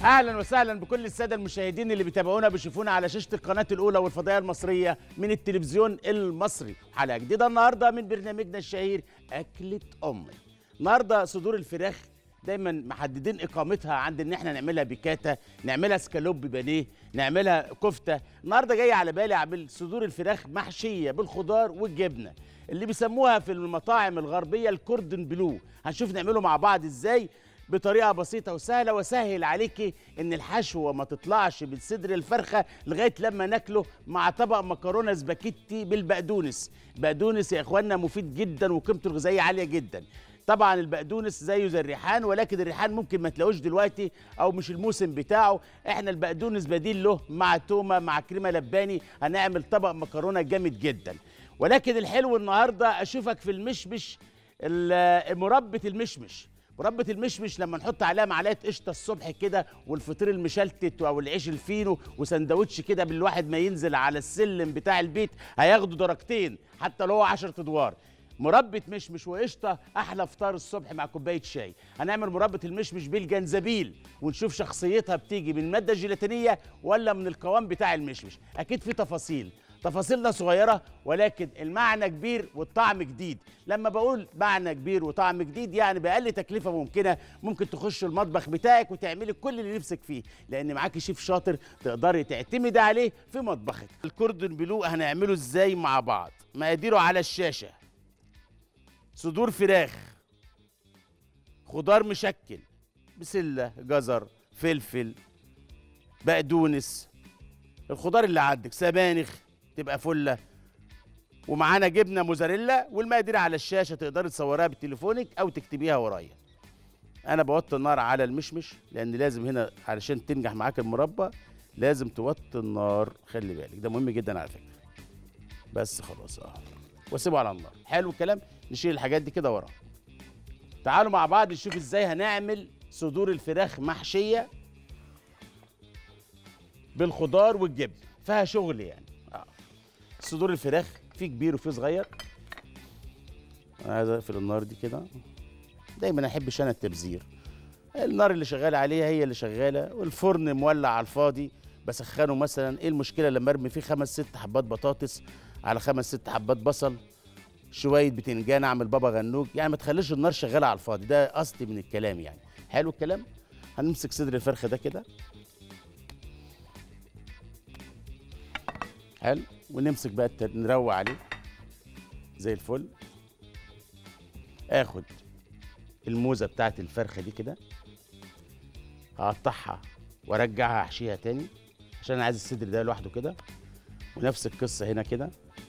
اهلا وسهلا بكل الساده المشاهدين اللي بيتابعونا بيشوفونا على شاشه القناه الاولى والفضائيه المصريه من التلفزيون المصري حلقه جديده النهارده من برنامجنا الشهير اكله امي النهارده صدور الفراخ دايما محددين اقامتها عند ان احنا نعملها بيكاتا نعملها سكالوب بانيه نعملها كفته النهارده جاي على بالي اعمل صدور الفراخ محشيه بالخضار والجبنه اللي بيسموها في المطاعم الغربيه الكوردن بلو هنشوف نعمله مع بعض ازاي بطريقه بسيطه وسهله وسهل عليكي ان الحشوه ما تطلعش من صدر الفرخه لغايه لما ناكله مع طبق مكرونه سباكيتي بالبقدونس بقدونس يا اخوانا مفيد جدا وقيمته الغذائيه عاليه جدا طبعا البقدونس زيه زي الريحان ولكن الريحان ممكن ما تلاقوش دلوقتي او مش الموسم بتاعه احنا البقدونس بديل له مع تومه مع كريمه لباني هنعمل طبق مكرونه جامد جدا ولكن الحلو النهارده اشوفك في المشمش ال- مربى المشمش مربى المشمش لما نحط عليها معلقه قشطه الصبح كده والفطير المشلتت او العيش الفينو وسندوتش كده بالواحد ما ينزل على السلم بتاع البيت هياخدوا درجتين حتى لو هو 10 ادوار مربى مشمش وقشطه احلى فطار الصبح مع كوبايه شاي هنعمل مربى المشمش بالجنزبيل ونشوف شخصيتها بتيجي من الماده الجيلاتينيه ولا من القوام بتاع المشمش اكيد في تفاصيل تفاصيلنا صغيرة ولكن المعنى كبير والطعم جديد لما بقول معنى كبير وطعم جديد يعني بأقل تكلفة ممكنة ممكن تخش المطبخ بتاعك وتعملي كل اللي نفسك فيه لأن معاكي شيف شاطر تقدري تعتمدي عليه في مطبخك الكوردون بلو هنعمله ازاي مع بعض مقاديره على الشاشة صدور فراخ خضار مشكل بسلة جزر فلفل بقدونس الخضار اللي عندك سبانخ تبقى فله ومعانا جبنه موزاريلا والمقادير على الشاشه تقدري تصوريها بتليفونك او تكتبيها ورايا انا بوطي النار على المشمش لان لازم هنا علشان تنجح معاك المربى لازم توطي النار خلي بالك ده مهم جدا على فكره بس خلاص اه واسيبه على النار حلو الكلام نشيل الحاجات دي كده ورا تعالوا مع بعض نشوف ازاي هنعمل صدور الفراخ محشيه بالخضار والجبن فيها شغل يعني اه صدور الفراخ في كبير وفي صغير انا عايز اقفل النار دي كده دايما ما احبش انا التبذير النار اللي شغاله عليها هي اللي شغاله والفرن مولع على الفاضي بسخنه مثلا ايه المشكله لما ارمي فيه خمس ست حبات بطاطس على خمس ست حبات بصل شويه بتنجان اعمل بابا غنوج يعني ما تخليش النار شغاله على الفاضي ده قصدي من الكلام يعني حلو الكلام هنمسك صدر الفرخه ده كده حلو ونمسك بقى التر... نروق عليه زي الفل اخد الموزه بتاعت الفرخه دي كده هقطعها وارجعها احشيها تاني عشان انا عايز الصدر ده لوحده كده ونفس القصه هنا كده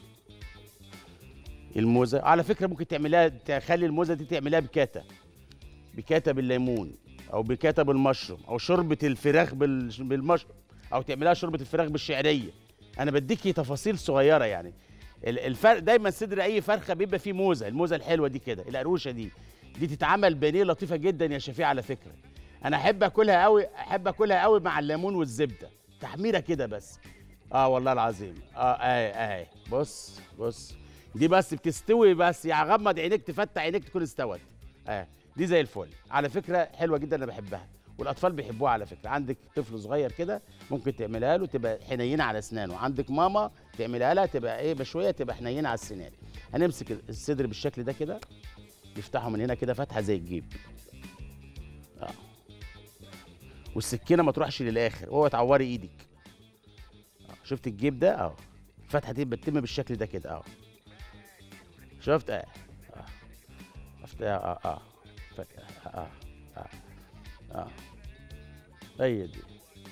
الموزه على فكره ممكن تعملها تخلي الموزه دي تعملها بكاتا بكاتا بالليمون او بكاتا بالمشروم او شوربه الفراخ بال... بالمشروم او تعملها شوربه الفراخ بالشعريه انا بديكي تفاصيل صغيره يعني ال- الفرق دايما صدر اي فرخه بيبقى فيه موزه الموزه الحلوه دي كده القروشه دي دي تتعمل بانيه لطيفه جدا يا شفيع على فكره انا احب اكلها قوي احب اكلها قوي مع الليمون والزبده تحميره كده بس اه والله العظيم اه اهي اهي بص بص دي بس بتستوي بس يعني غمض عينيك تفتح عينيك تكون استوت اه دي زي الفل على فكره حلوه جدا انا بحبها والاطفال بيحبوها على فكره عندك طفل صغير كده ممكن تعملها له تبقى حنينه على اسنانه عندك ماما تعملها لها تبقى ايه بشويه تبقى حنينه على السنان هنمسك الصدر بالشكل ده كده نفتحه من هنا كده فتحه زي الجيب اه والسكينه ما تروحش للاخر وهو تعوري ايدك آه. شفت الجيب ده اه الفتحه دي بتتم بالشكل ده كده اه شفت اه اه شفت اه اه اه فك- اه اه, آه. آه. هي دي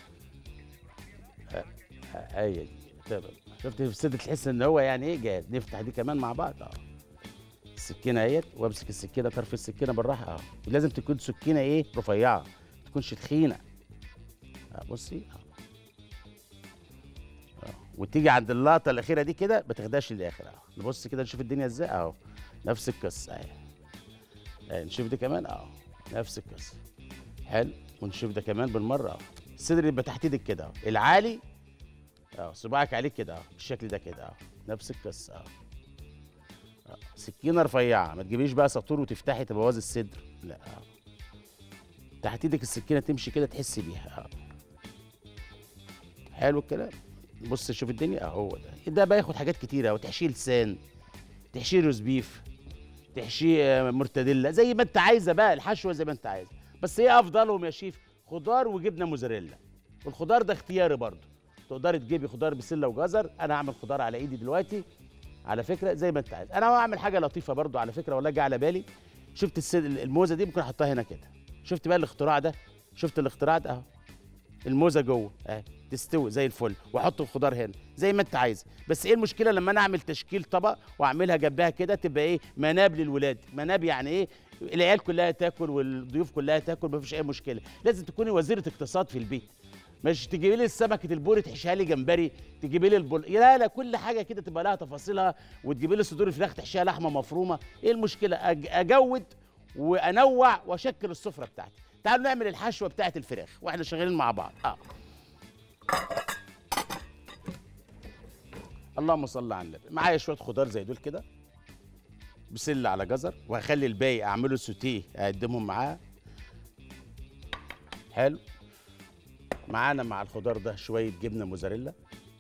آه، آه، هي دي تمام شفت في الصدر تحس ان هو يعني ايه جاهز نفتح دي كمان مع بعض اه السكينه اهيت وامسك السكينه طرف السكينه بالراحه اه لازم تكون سكينه ايه رفيعه ما تكونش تخينه اه بصي اه آه. وتيجي عند اللقطه الاخيره دي كده ما تاخدهاش للاخر اهو نبص كده نشوف الدنيا ازاي اهو نفس القصه اهي اهي نشوف دي كمان اهو نفس القصه حلو ونشوف ده كمان بالمره اهو الصدر يبقى تحت ايدك كده اهو العالي اهو صباعك عليه كده اهو بالشكل ده كده اهو نفس القصه اهو آه، سكينه رفيعه ما تجيبيش بقى ساطور وتفتحي تبوظي الصدر لا اهو تحت ايدك السكينه تمشي كده تحس بيها آه. حلو الكلام بص شوف الدنيا اهو ده ده بياخد حاجات كتيره وتحشيه لسان تحشيه روز بيف تحشيه مرتديلا زي ما انت عايزه بقى الحشوه زي ما انت عايزه بس ايه افضلهم يا شيف خضار وجبنه موزاريلا والخضار ده اختياري برضه تقدري تجيبي خضار بسله وجزر انا هعمل خضار على ايدي دلوقتي على فكره زي ما انت عايز انا هعمل حاجه لطيفه برضه على فكره والله جه على بالي شفت السد... الموزه دي ممكن احطها هنا كده شفت بقى الاختراع ده شفت الاختراع ده اهو الموزه جوه اهي تستوي زي الفل واحط الخضار هنا زي ما انت عايز بس ايه المشكله لما انا اعمل تشكيل طبق واعملها جنبها كده تبقى ايه مناب للولاد مناب يعني ايه العيال كلها تاكل والضيوف كلها تاكل مفيش اي مشكله لازم تكوني وزيره اقتصاد في البيت مش تجيبي لي السمكه البوري تحشيها لي جمبري تجيبي لي البل لا لا كل حاجه كده تبقى لها تفاصيلها وتجيبي لي صدور الفراخ تحشيها لحمه مفرومه ايه المشكله أج اجود وانوع واشكل السفره بتاعتي تعالوا نعمل الحشوه بتاعت الفراخ واحنا شغالين مع بعض اه اللهم صل على النبي معايا شويه خضار زي دول كده بسله على جزر وهخلي الباقي اعمله سوتيه اقدمهم معاه حلو معانا مع الخضار ده شويه جبنه موزاريلا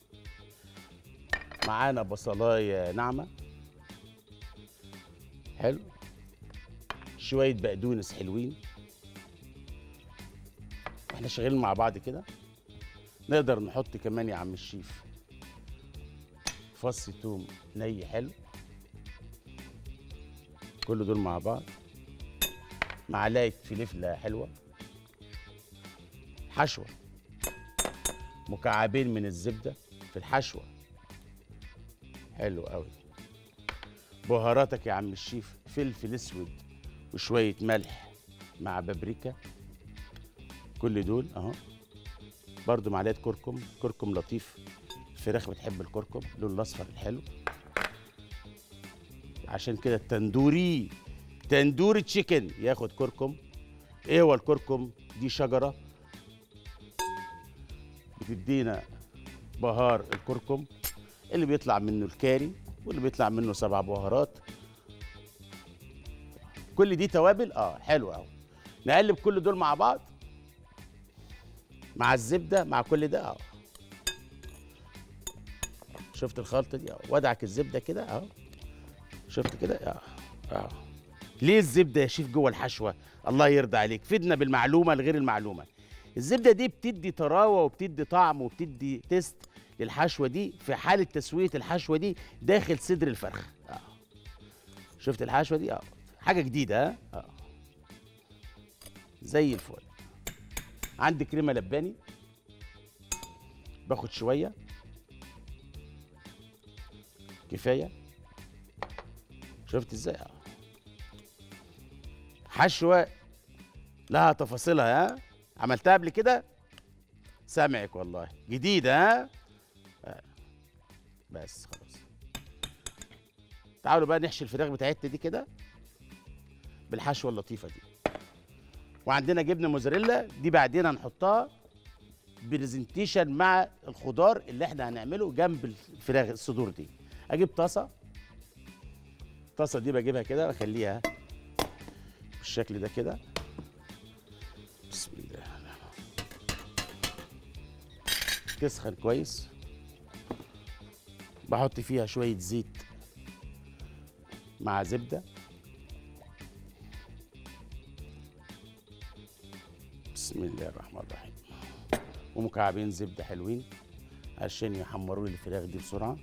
معانا بصلايه ناعمه حلو شويه بقدونس حلوين احنا شغالين مع بعض كده نقدر نحط كمان يا عم الشيف فص توم ني حلو كل دول مع بعض معلقه فلفله حلوه حشوه مكعبين من الزبده في الحشوه حلو قوي بهاراتك يا عم الشيف فلفل اسود وشويه ملح مع بابريكا كل دول اهو برضو معلقه كركم كركم لطيف الفراخ بتحب الكركم اللون الاصفر الحلو عشان كده التندوري تندوري تشيكن ياخد كركم ايه هو الكركم دي شجره بتدينا بهار الكركم اللي بيطلع منه الكاري واللي بيطلع منه سبع بهارات كل دي توابل اه حلو قوي نقلب كل دول مع بعض مع الزبده مع كل ده اه شفت الخلطه دي اه وادعك الزبده كده اهو شفت كده اه اه ليه الزبده يا شيف جوه الحشوه الله يرضى عليك فدنا بالمعلومه لغير المعلومه الزبده دي بتدي طراوه وبتدي طعم وبتدي تيست للحشوه دي في حاله تسويه الحشوه دي داخل صدر الفرخه اه شفت الحشوه دي اه حاجه جديده ها اه زي الفل عندي كريمه لباني باخد شويه كفايه شفت ازاي اه حشوه لها تفاصيلها ها عملتها قبل كده سامعك والله جديده ها آه. بس خلاص تعالوا بقى نحشي الفراخ بتاعتنا دي كده بالحشوه اللطيفه دي وعندنا جبنه موزاريلا دي بعدين هنحطها برزنتيشن مع الخضار اللي احنا هنعمله جنب الفراخ الصدور دي اجيب طاسه الطاسه دي بجيبها كده واخليها بالشكل ده كده بسم الله تسخن كويس بحط فيها شويه زيت مع زبده بسم الله الرحمن الرحيم ومكعبين زبده حلوين عشان يحمروا لي الفراخ دي بسرعه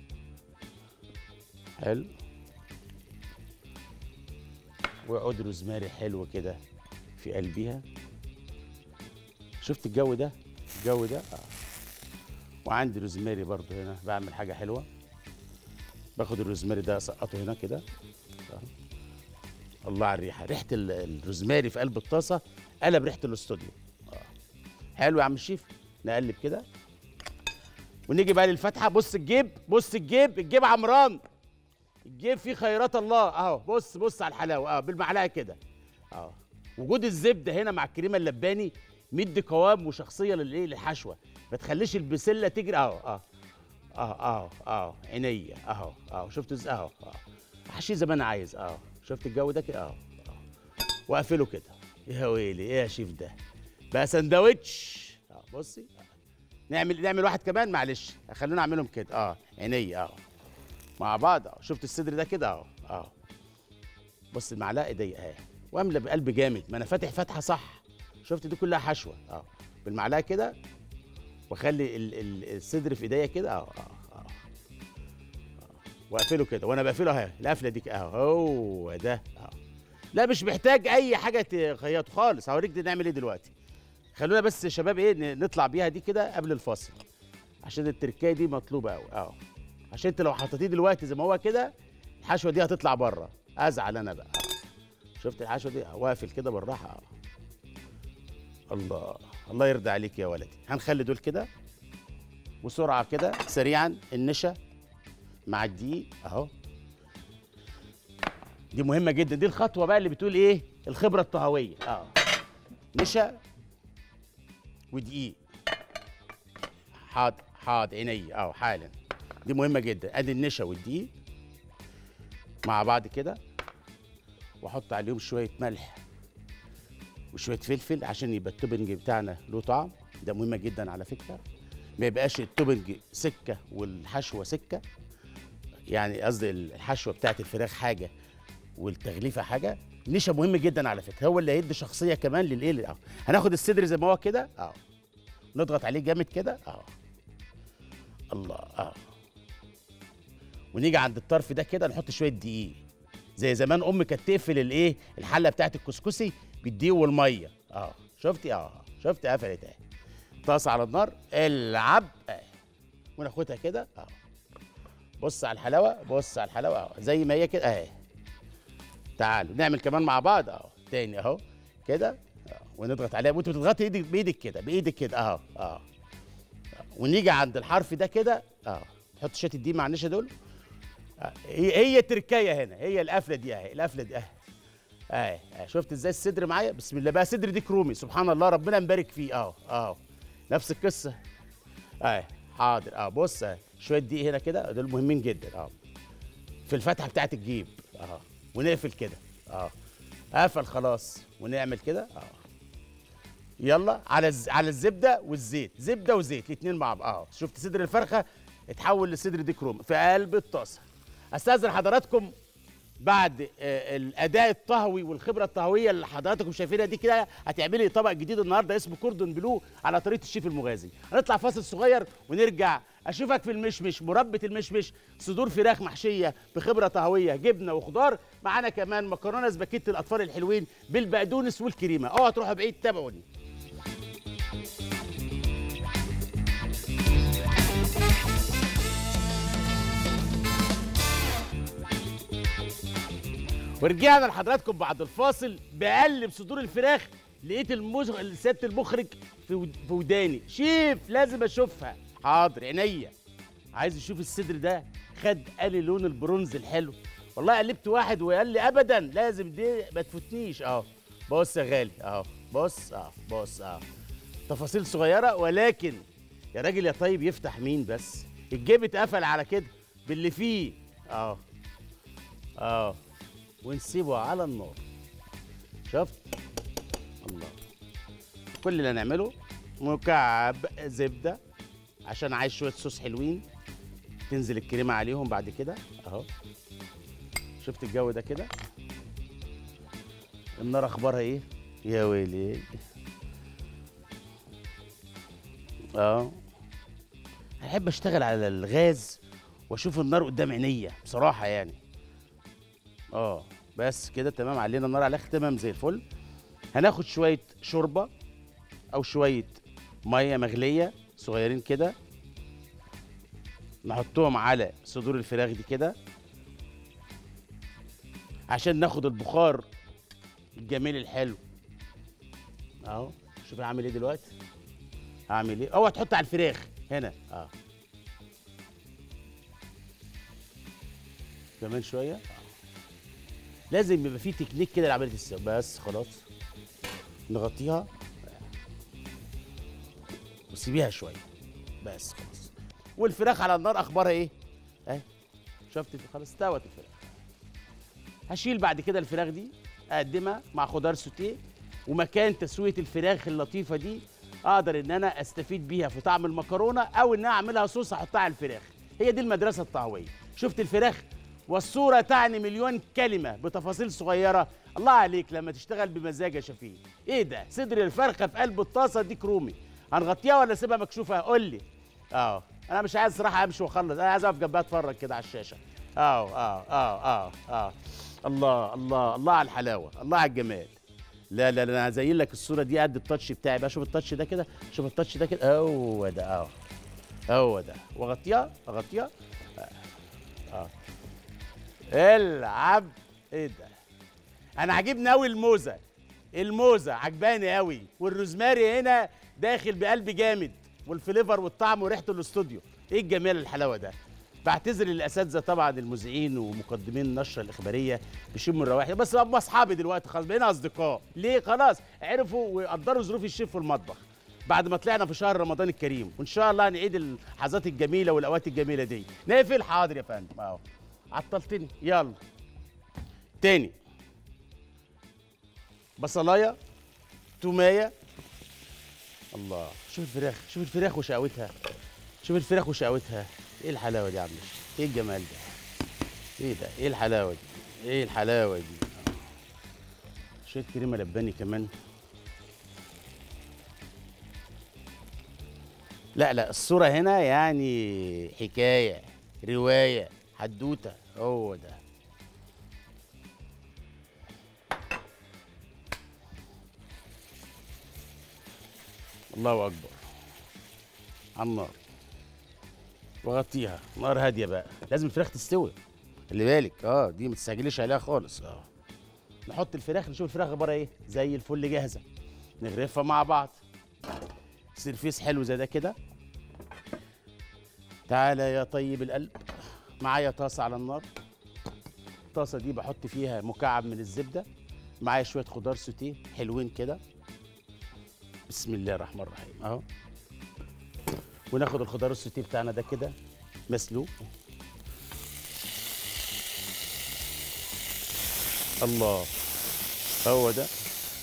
حلو وعود روزماري حلو كده في قلبيها شفت الجو ده الجو ده اه وعندي روزماري برضو هنا بعمل حاجه حلوه باخد الروزماري ده اسقطه هنا كده آه. الله على الريحه ريحه ال- الروزماري في قلب الطاسه قلب ريحه الاستوديو آه. حلو يا عم الشيف نقلب كده ونيجي بقى للفتحه بص الجيب بص الجيب الجيب عمران الجيب فيه خيرات الله اهو بص بص على الحلاوه اه بالمعلقه كده اه وجود الزبده هنا مع الكريمه اللباني مدي قوام وشخصيه للايه للحشوه ما تخليش البسله تجري اهو اه اه اه اه عينيا اهو اهو شفت ازاي اهو اه احشيه زي ما انا عايز اه شفت الجو ده كده اهو اه واقفله كده يا ويلي ايه يا شيف ده بقى سندوتش اه بصي نعمل نعمل واحد كمان معلش خلونا اعملهم كده اه عيني اه مع بعض اه شفت الصدر ده كده اه اه بص المعلقه دي اهي واملى بقلب جامد ما انا فاتح فتحه صح شفت دي كلها حشوه اه بالمعلقه كده واخلي ال- ال- الصدر في ايديا كده اه اه اه واقفله كده وانا بقفله اهي القفله دي كده اهو هو ده اه لا مش محتاج اي حاجه تخيطه خالص هوريك دي نعمل ايه دلوقتي خلونا بس يا شباب ايه ن- نطلع بيها دي كده قبل الفاصل عشان التركايه دي مطلوبه قوي اه عشان انت لو حطيتيه دلوقتي زي ما هو كده الحشوه دي هتطلع بره ازعل انا بقى آه. شفت الحشوه دي واقفل كده بالراحه اه الله الله يرضى عليك يا ولدي هنخلي دول كده وسرعه كده سريعا النشا مع الدقيق اهو دي مهمه جدا دي الخطوه بقى اللي بتقول ايه الخبره الطهويه اه نشا ودقيق حاضر حاضر عيني اه حالا دي مهمه جدا ادي النشا والدقيق مع بعض كده واحط عليهم شويه ملح وشويه فلفل عشان يبقى التوبنج بتاعنا له طعم ده مهمه جدا على فكره ما يبقاش التوبنج سكه والحشوه سكه يعني قصدي الحشوه بتاعت الفراخ حاجه والتغليفه حاجه نشا مهم جدا على فكره هو اللي هيدي شخصيه كمان للايه لل- اه هناخد الصدر زي ما هو كده اه نضغط عليه جامد كده اه الله اه ونيجي عند الطرف ده كده نحط شويه دقيق زي زمان امي كانت تقفل الايه الحله بتاعت الكسكسي بالدقيق والميه اه شفتي اه شفتي قفلت اهي طاسه على النار العب اه وناخدها كده اه بص على الحلاوه بص على الحلاوه اه زي ما هي كده اهي تعالوا نعمل كمان مع بعض اهو تاني اهو كده آه. ونضغط عليها وانت بتضغطي ايدك بايدك كده بايدك كده اهو اه آه. ونيجي عند الحرف ده كده اه تحط شويه الدقيق مع النشا دول آه. هي هي تركايه هنا هي القفله دي اهي القفله دي اهي اهي اهي شفت ازاي الصدر معايا بسم الله بقى صدر ديك رومي سبحان الله ربنا مبارك فيه اهو اهو نفس القصه اهي حاضر اه بص اهي شويه دقيق هنا كده دول مهمين جدا اه في الفتحه بتاعت الجيب اه ونقفل كده اه قفل خلاص ونعمل كده اه يلا على الز... على الزبده والزيت زبده وزيت الاثنين مع بعض اه شفت صدر الفرخه اتحول لصدر ديك رومي في قلب الطاسه استاذن حضراتكم بعد آه، الاداء الطهوي والخبره الطهويه اللي حضراتكم شايفينها دي كده هتعملي طبق جديد النهارده اسمه كوردون بلو على طريقه الشيف المغازي هنطلع فاصل صغير ونرجع اشوفك في المشمش مربى المشمش صدور فراخ محشيه بخبره طهويه جبنه وخضار معانا كمان مكرونه سباكيتي الاطفال الحلوين بالبقدونس والكريمه اوعى تروحوا بعيد تابعوني ورجعنا لحضراتكم بعد الفاصل بقلب صدور الفراخ لقيت المز... سياده المخرج في ود- في وداني شيف لازم اشوفها حاضر عينيا عايز اشوف الصدر ده خد قال لون البرونز الحلو والله قلبت واحد وقال لي ابدا لازم دي ما تفوتنيش اهو بص يا غالي اهو بص اه بص اه تفاصيل صغيره ولكن يا راجل يا طيب يفتح مين بس الجيب اتقفل على كده باللي فيه اه اه ونسيبه على النار شفت الله كل اللي هنعمله مكعب زبده عشان عايز شويه صوص حلوين تنزل الكريمه عليهم بعد كده اهو شفت الجو ده كده النار اخبارها ايه يا ويلي اه احب اشتغل على الغاز واشوف النار قدام عينيا بصراحه يعني اه بس كده تمام علينا النار على الاخر تمام زي الفل هناخد شويه شوربه او شويه ميه مغليه صغيرين كده نحطهم على صدور الفراخ دي كده عشان ناخد البخار الجميل الحلو اهو شوف هعمل ايه دلوقتي هعمل ايه اوعى تحط على الفراخ هنا اه كمان شويه آه. لازم يبقى في تكنيك كده لعمليه السوا بس خلاص نغطيها وسيبيها شويه بس خلاص والفراخ على النار اخبارها ايه اهي شفت خلاص استوت الفراخ هشيل بعد كده الفراخ دي اقدمها مع خضار سوتيه ومكان تسويه الفراخ اللطيفه دي اقدر ان انا استفيد بيها في طعم المكرونه او ان انا اعملها صوص احطها على الفراخ هي دي المدرسه الطهويه شفت الفراخ والصوره تعني مليون كلمه بتفاصيل صغيره الله عليك لما تشتغل بمزاج يا شفيق ايه ده صدر الفرخه في قلب الطاسه دي كرومي هنغطيها ولا اسيبها مكشوفه قول لي اه انا مش عايز صراحه امشي واخلص انا عايز اقف جنبها اتفرج كده على الشاشه اه اه اه اه اه الله الله الله على الحلاوه الله على الجمال لا لا لا انا هزين لك الصوره دي قد التاتش بتاعي بقى شوف التاتش ده كده شوف التاتش ده كده هو ده اه هو ده واغطيها اغطيها اه, آه. العب ايه ده انا عاجبني قوي الموزه الموزه عجباني قوي والروزماري هنا داخل بقلب جامد والفليفر والطعم وريحه الاستوديو ايه الجمال الحلاوه ده بعتذر للاساتذه طبعا المذيعين ومقدمين النشره الاخباريه بيشموا الروائح بس هم اصحابي دلوقتي خلاص بقينا اصدقاء ليه خلاص عرفوا وقدروا ظروف الشيف في المطبخ بعد ما طلعنا في شهر رمضان الكريم وان شاء الله هنعيد اللحظات الجميله والاوقات الجميله دي نقفل حاضر يا فندم اهو عطلتني يلا تاني بصلايه تومايه الله شوف الفراخ شوف الفراخ وشقاوتها شوف الفراخ وشقاوتها ايه الحلاوه دي يا عم ايه الجمال ده ايه ده ايه الحلاوه دي ايه الحلاوه دي شويه كريمه لباني كمان لا لا الصوره هنا يعني حكايه روايه حدوته هو ده الله اكبر على النار وغطيها نار هاديه بقى لازم الفراخ تستوي خلي بالك اه دي ما تستعجليش عليها خالص اه نحط الفراخ نشوف الفراخ اخبارها ايه زي الفل جاهزه نغرفها مع بعض سيرفيس حلو زي ده كده تعالى يا طيب القلب معايا طاسه على النار الطاسه دي بحط فيها مكعب من الزبده معايا شويه خضار سوتيه حلوين كده بسم الله الرحمن الرحيم اهو وناخد الخضار السوتيه بتاعنا ده كده مسلوق الله هو ده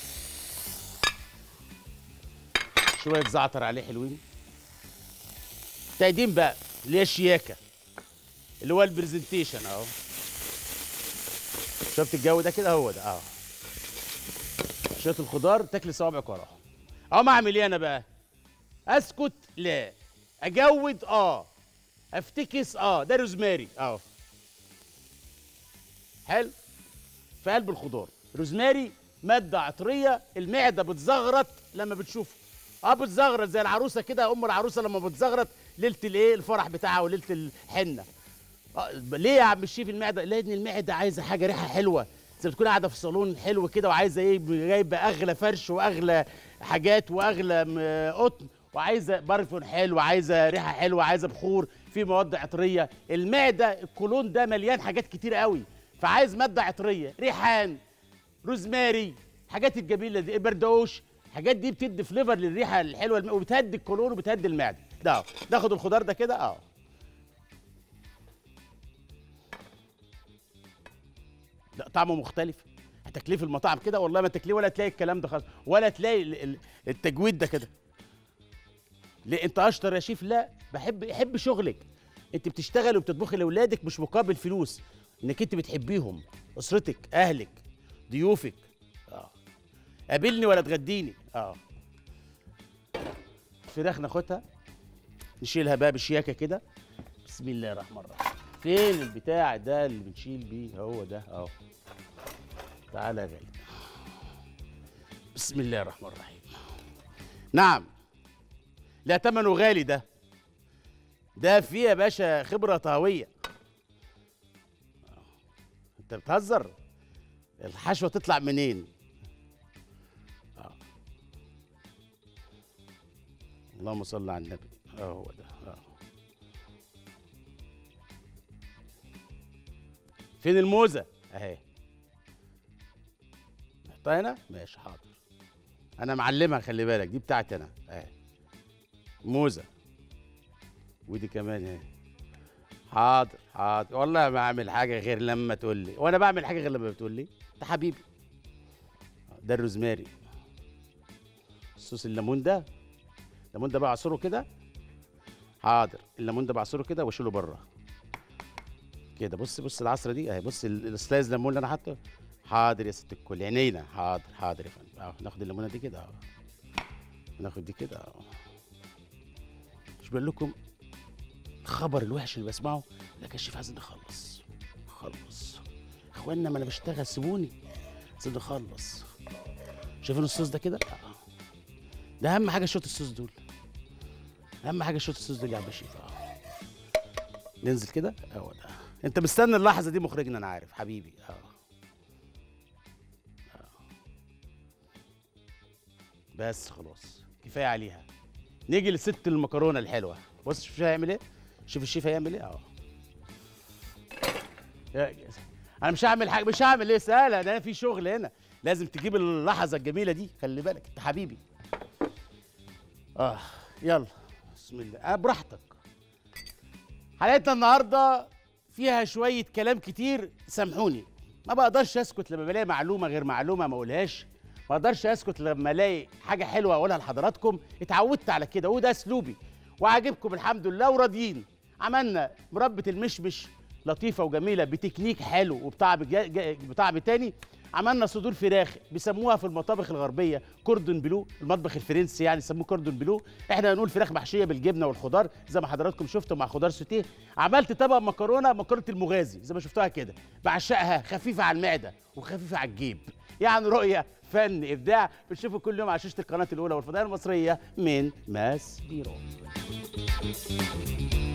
شويه زعتر عليه حلوين تقديم بقى اللي هي الشياكه اللي هو البرزنتيشن اهو شفت الجو ده كده هو ده اه شويه الخضار تاكل صوابعك وراها اقوم اعمل ايه انا بقى اسكت لا اجود اه افتكس اه ده روزماري اه حلو في قلب الخضار روزماري ماده عطريه المعده بتزغرط لما بتشوفه اه بتزغرط زي العروسه كده ام العروسه لما بتزغرط ليله الايه الفرح بتاعها وليله الحنه آه ليه يا عم الشيف المعده لان المعده عايزه حاجه ريحه حلوه زي بتكون قاعده في صالون حلو كده وعايزه ايه جايبه اغلى فرش واغلى حاجات واغلى م- قطن وعايزه برفون حلو عايزه ريحه حلوه عايزه بخور في مواد عطريه المعده الكولون ده مليان حاجات كتير قوي فعايز ماده عطريه ريحان روزماري حاجات الجميله دي البردوش الحاجات دي بتدي فليفر للريحه الحلوه الم- وبتهدي الكولون وبتهدي المعده ده أهو. ناخد الخضار ده كده اه لا طعمه مختلف تكليف المطاعم كده والله ما تكليه ولا تلاقي الكلام ده خالص ولا تلاقي ال- ال- التجويد ده كده ليه انت اشطر يا شيف لا بحب احب شغلك انت بتشتغلي وبتطبخي لاولادك مش مقابل فلوس انك انت بتحبيهم اسرتك اهلك ضيوفك اه قابلني ولا تغديني اه الفراخ ناخدها نشيلها بقى بشياكه كده بسم الله الرحمن الرحيم فين البتاع ده اللي بنشيل بيه هو ده اهو تعالى يا غالي بسم الله الرحمن الرحيم نعم لا تمنه غالي ده ده فيه يا باشا خبرة طهوية انت بتهزر الحشوة تطلع منين آه. اللهم صل على النبي اه هو ده اه فين الموزة اهي نحطها هنا ماشي حاضر انا معلمها خلي بالك دي بتاعتي انا اهي موزه ودي كمان اهي حاضر حاضر والله ما اعمل حاجه غير لما تقول لي وانا بعمل حاجه غير لما بتقول لي انت حبيبي ده الروزماري صوص الليمون ده الليمون ده بعصره كده حاضر الليمون ده بعصره كده واشيله بره كده بص بص العصره دي اهي بص ال- السلايز ليمون اللي انا حاطه حاضر يا ست الكل عينينا حاضر حاضر يا فندم اهو ناخد الليمونه دي كده اهو ناخد دي كده اهو مش بقول لكم الخبر الوحش اللي بسمعه لا كشف عايزين نخلص خلص اخوانا ما انا بشتغل سيبوني عايزين نخلص شايفين الصوص ده كده آه. ده اهم حاجه شوط الصوص دول اهم حاجه شوط الصوص دول يا عم الشيف اه ننزل كده اهو ده انت مستني اللحظه دي مخرجنا انا عارف حبيبي اه آه. بس خلاص كفايه عليها نيجي لست المكرونه الحلوه بص شوف هيعمل ايه شوف الشيف هيعمل ايه اه يا- انا مش هعمل حاجه مش هعمل ايه سهله ده أنا في شغل هنا لازم تجيب اللحظه الجميله دي خلي بالك انت حبيبي اه يلا بسم الله آه براحتك حلقتنا النهارده فيها شويه كلام كتير سامحوني ما بقدرش اسكت لما بلاقي معلومه غير معلومه ما اقولهاش ما اقدرش اسكت لما الاقي حاجه حلوه اقولها لحضراتكم اتعودت على كده وده اسلوبي وعاجبكم الحمد لله وراضيين عملنا مربة المشمش لطيفه وجميله بتكنيك حلو وبطعم جا- جا- بطعم تاني عملنا صدور فراخ بيسموها في المطابخ الغربيه كوردون بلو المطبخ الفرنسي يعني يسموه كوردون بلو احنا هنقول فراخ محشيه بالجبنه والخضار زي ما حضراتكم شفتوا مع خضار سوتيه عملت طبق مكرونه مكرونه المغازي زي ما شفتوها كده بعشقها خفيفه على المعده وخفيفه على الجيب يعني رؤيه فن ابداع بتشوفوا كل يوم على شاشه القناه الاولى والفضائيه المصريه من ماس بيرو